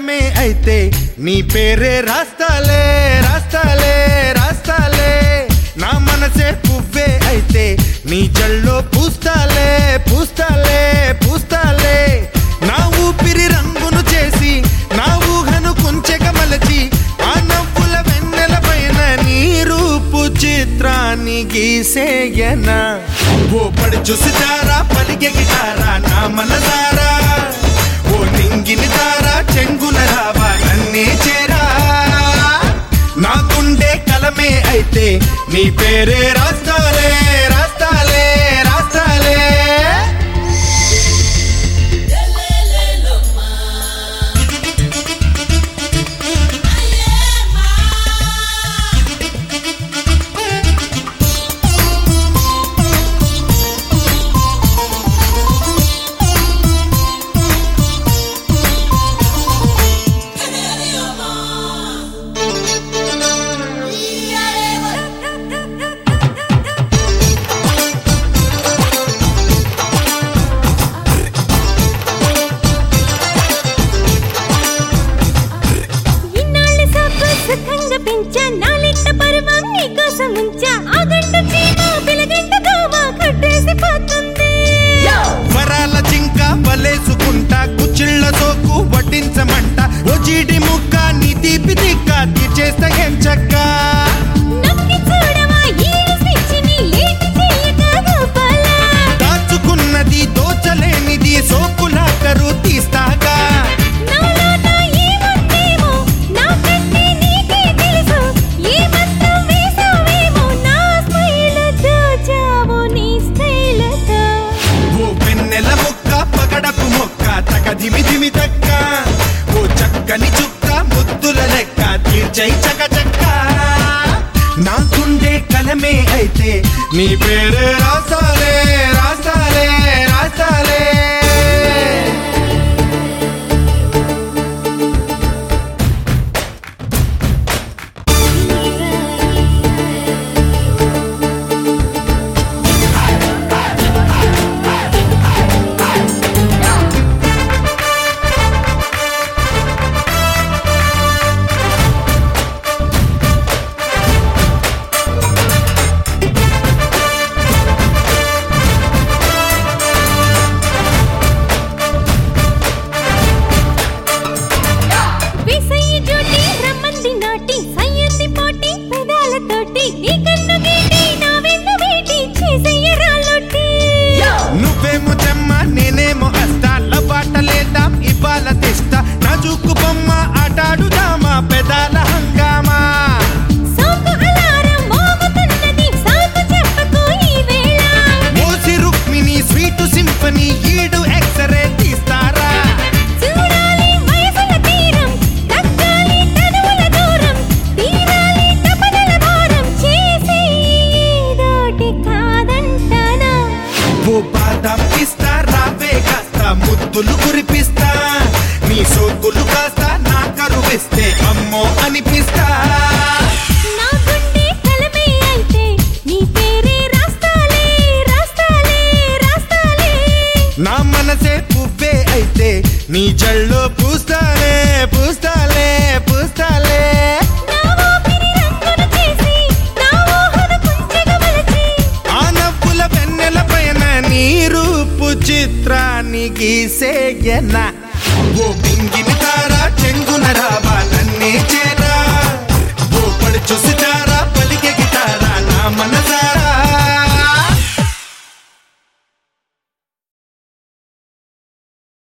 కలమే అయితే నీ పేరే రాస్తాలే రాస్తాలే రాస్తాలే నా మనసే పువ్వే అయితే నీ జల్లో పూస్తాలే పూస్తాలే పూస్తాలే నా ఊపిరి రంగును చేసి నా ఊహను కుంచెక మలచి ఆ నవ్వుల వెన్నెల పైన నీ రూపు చిత్రాన్ని గీసేయనా ఓ పడి చూసిదారా పలికే గిటారా నా మనసారా ఓ నింగిని దారా చెంగున రావా నన్నే చేరా నా గుండె కలమే అయితే నీ పేరే రాస్తాలే రాస్తాలే రాస్తాలే ఇన్నాళ్ళ సాకు సుఖంగా పెంచా నాలింట పరువం నీకోసం ఉంచా ఆ గంట చీమ పిలగంట దోమ కట్టేసి పోతుంది వరాల జింక వలేసుకుంటా కుచిళ్ళ సోకు వడ్డించమంట ఓ జీడి ముక్క నీ తీపి తిక్క తీర్చేస్తా ఏం చక్క నొక్కి చూడవా ఈడు స్విచ్ని లేట్ చేయక గోపాలా దాచుకున్నది దోచలేనిది సోకులా కరు తీస్తాగా నాలో నా ఏముందేమో నాకంటే నీకే తెలుసు ఏ మంత్రం వేసావేమో నా స్మైల్ దోచావు నీ స్టైల్తో ఓ పెన్నెల ముక్క పగడపు మొక్క తగదిమి దిమి తక్క ఓ చక్కని చుక్క ముద్దుల లెక్క తీర్చై చక చక్క నాకుండే కలమే అయితే నీ పేరే రాసాలే రాసాలే రాసాలే విసయ్య జ్యోతి రమ్మంది నాటి సయ్యంది పోటీ పెదాలతోటి నీ కన్ను గీటి నా వెన్న వేటి చేసయ్య రాళ్ళొట్టి నువ్వేమో చెమ్మ నేనేమో అస్తాల బాటలేద్దాం ఇవాళ తెస్తా నాజుకు బొమ్మ ఆటాడుదామా పెదాల హంగామా సోకు అలారం మోగుతున్నది సాకు చెప్పకు ఈ వేళ మోసి రుక్మిణి స్వీటు సింఫనీ ఈడు ఎక్స్రే తీస్తారా చూడాలి వయసుల తీరం తగ్గాలి తనువుల దూరం తీరాలి తపనల భారం చేసి ఏదోటి కాదంటానా ఓ బాదం పిస్తా రావే కాస్త ముద్దులు కురిపిస్తా నీ సోకులు కాస్త నా కరువిస్తే అమ్మో అనిపిస్తా నా గుండె కలమే అయితే నీ పేరే రాస్తాలే రాస్తాలే రాస్తాలే నా మనసే పువ్వే అయితే నీ జల్లో పూస్తాలే పూస్తాలే పూస్తాలే నా ఊపిరి రంగును చేసి నా ఊహను కుంచెగా మలచి ఆ నవ్వుల వెన్నెల పైన నీ రూపు చిత్రాన్ని గీసేయనా